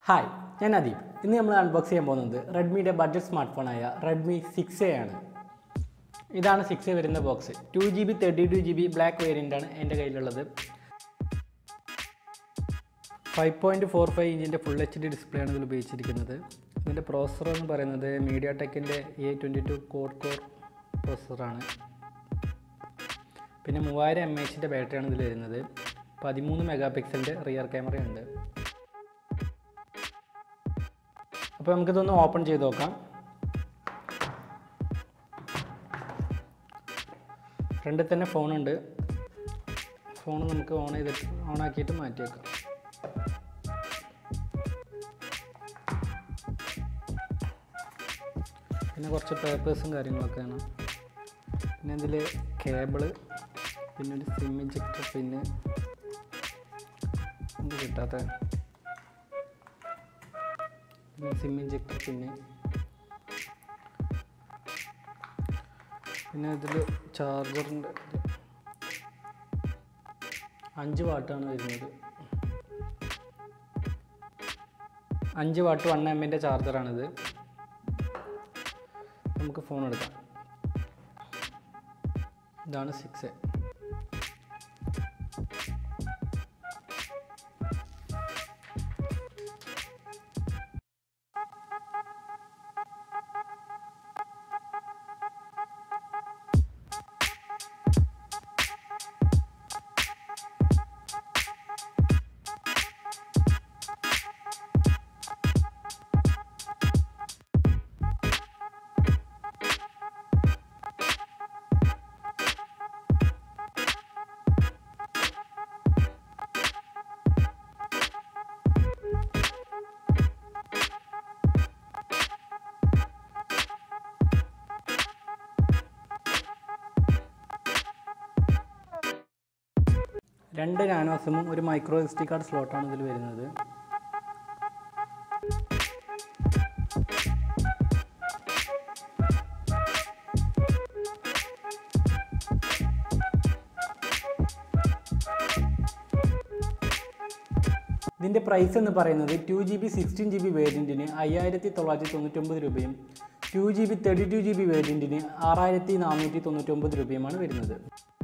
hi ഞാൻ അദീപ് ഇന്ന് നമ്മൾ അൺബോക്സ് ചെയ്യാൻ പോകുന്നത് റെഡ്മിയുടെ ബഡ്ജറ്റ് സ്മാർട്ട് ഫോണായ റെഡ്മി സിക്സ് എ ആണ് ഇതാണ് സിക്സ് എ വരുന്ന box two G B thirty two G B black variant ആണ് എൻ്റെ കയ്യിലുള്ളത് ഫൈവ് പോയിൻറ്റ് ഫോർ ഫൈവ് ഇഞ്ചിൻ്റെ ഫുൾ എച്ച് ഡി ഡിസ്പ്ലേ ആണ് ഇതിൽ ഉപയോഗിച്ചിരിക്കുന്നത് ഇതിൻ്റെ പ്രോസസ്സർ എന്ന് പറയുന്നത് മീഡിയ ടെക്കിൻ്റെ A twenty two quad core പ്രോസസ്സറാണ് പിന്നെ മൂവായിരം എം എച്ചിൻ്റെ ബാറ്ററിയാണ് ഇതിൽ വരുന്നത് പതിമൂന്ന് മെഗാ പിക്സലിൻ്റെ റിയർ ക്യാമറയുണ്ട് അപ്പോൾ നമുക്കിതൊന്ന് ഓപ്പൺ ചെയ്ത് നോക്കാം ഫ്രണ്ടിൽ തന്നെ ഫോണുണ്ട് ഫോൺ നമുക്ക് ഓൺ ചെയ്തിട്ട് ഓൺ ആക്കിയിട്ട് മാറ്റി വെക്കാം പിന്നെ കുറച്ച് പേപ്പേഴ്സും കാര്യങ്ങളൊക്കെയാണ് പിന്നെ ഇതിൽ കേബിള് പിന്നെ ഒരു സിം ഇഞ്ചക്ടർ പിന്നെ എന്ത് കിട്ടാത്ത പിന്നെ സിം ഇഞ്ചക്ടർ പിന്നെ പിന്നെ ഇതിൽ ചാർജറിൻ്റെ അഞ്ച് വാട്ടാണ് വരുന്നത് അഞ്ച് വാട്ട് വൺ എമ്മിൻ്റെ ചാർജറാണിത് നമുക്ക് ഫോൺ എടുക്കാം ഇതാണ് സിക്സ് രണ്ട് നാനോ സിമ്മും ഒരു മൈക്രോ എസ് ഡി കാർഡ് സ്ലോട്ടാണ് ഇതിൽ വരുന്നത് ഇതിൻ്റെ പ്രൈസ് എന്ന് പറയുന്നത് two G B sixteen G B വേരിയൻറ്റിന് അയ്യായിരത്തി തൊള്ളായിരത്തി തൊണ്ണൂറ്റൊമ്പത് രൂപയും two G B thirty two G B വേരിയൻറ്റിന് ആറായിരത്തി നാനൂറ്റി തൊണ്ണൂറ്റൊമ്പത് രൂപയുമാണ് വരുന്നത്